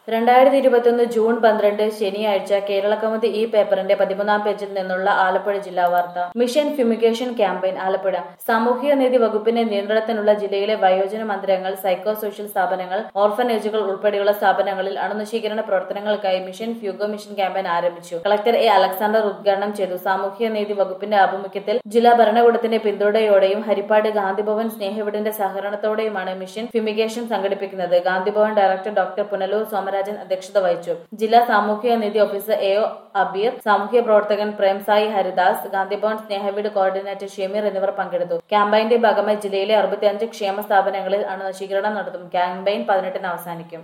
രണ്ടായിരത്തി ഇരുപത്തിയൊന്ന് ജൂൺ പന്ത്രണ്ട് ശനിയാഴ്ച കേരള കൗമുദി ഈ പേപ്പറിന്റെ പതിമൂന്നാം പേജിൽ നിന്നുള്ള ആലപ്പുഴ ജില്ലാ വാർത്ത മിഷൻ ഫ്യൂമിഗേഷൻ ക്യാമ്പയിൻ ആലപ്പുഴ സാമൂഹിക നീതി വകുപ്പിന്റെ നിയന്ത്രണത്തിലുള്ള ജില്ലയിലെ വയോജന മന്ദിരങ്ങൾ സൈക്കോ സോഷ്യൽ സ്ഥാപനങ്ങൾ ഓർഫനേജുകൾ ഉൾപ്പെടെയുള്ള സ്ഥാപനങ്ങളിൽ അണുനശീകരണ പ്രവർത്തനങ്ങൾക്കായി മിഷൻ ഫ്യൂഗോ മിഷൻ ക്യാമ്പയിൻ ആരംഭിച്ചു കളക്ടർ എ അലക്സാണ്ടർ ഉദ്ഘാടനം ചെയ്തു സാമൂഹിക നീതി വകുപ്പിന്റെ ആഭിമുഖ്യത്തിൽ ജില്ലാ ഭരണകൂടത്തിന്റെ പിന്തുണയോടെയും ഹരിപ്പാട് ഗാന്ധിഭവൻ സ്നേഹവിടിന്റെ സഹകരണത്തോടെയുമാണ് മിഷൻ ഫ്യൂമിഗേഷൻ സംഘടിപ്പിക്കുന്നത് ഗാന്ധിഭവൻ ഡയറക്ടർ ഡോക്ടർ പുനലൂർ സോമരാജൻ അധ്യക്ഷത വഹിച്ചു ജില്ലാ സാമൂഹിക നീതി ഓഫീസർ എ ഒ അബീർ സാമൂഹ്യ പ്രവർത്തകൻ പ്രേംസായി ഹരിദാസ് ഗാന്ധിഭവൻ സ്നേഹവീട് കോർഡിനേറ്റർ ഷമീർ എന്നിവർ പങ്കെടുത്തു ക്യാമ്പയിന്റെ ഭാഗമായി ജില്ലയിലെ അറുപത്തിയഞ്ച് ക്ഷേമ സ്ഥാപനങ്ങളിൽ അണുനശീകരണം നടത്തും ക്യാമ്പയിൻ പതിനെട്ടിന് അവസാനിക്കും